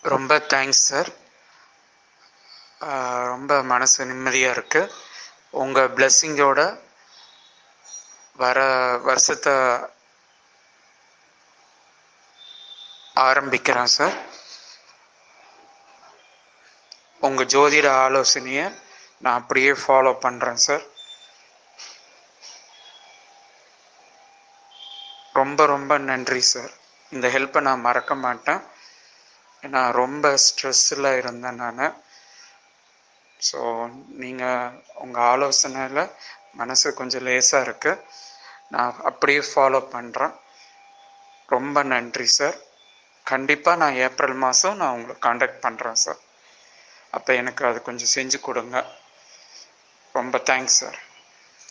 ரொம்ப thanks sir ரொம்ப மனசு நிம்மதியாக இருக்குது உங்கள் பிளெஸ்ஸிங்கோட வர வருஷத்தை ஆரம்பிக்கிறேன் சார் உங்கள் ஜோதிட ஆலோசனையை நான் அப்படியே ஃபாலோ பண்ணுறேன் சார் ரொம்ப ரொம்ப நன்றி சார் இந்த ஹெல்ப்பை நான் மறக்க மாட்டேன் ஏன்னா ரொம்ப ஸ்ட்ரெஸ்ஸில் இருந்தேன் நான் ஸோ நீங்கள் உங்கள் ஆலோசனையில் மனசு கொஞ்சம் லேசாக இருக்குது நான் அப்படியே ஃபாலோ பண்ணுறேன் ரொம்ப நன்றி சார் கண்டிப்பாக நான் ஏப்ரல் மாதம் நான் உங்களை காண்டாக்ட் பண்ணுறேன் சார் அப்போ எனக்கு அது கொஞ்சம் செஞ்சு கொடுங்க ரொம்ப தேங்க்ஸ் சார்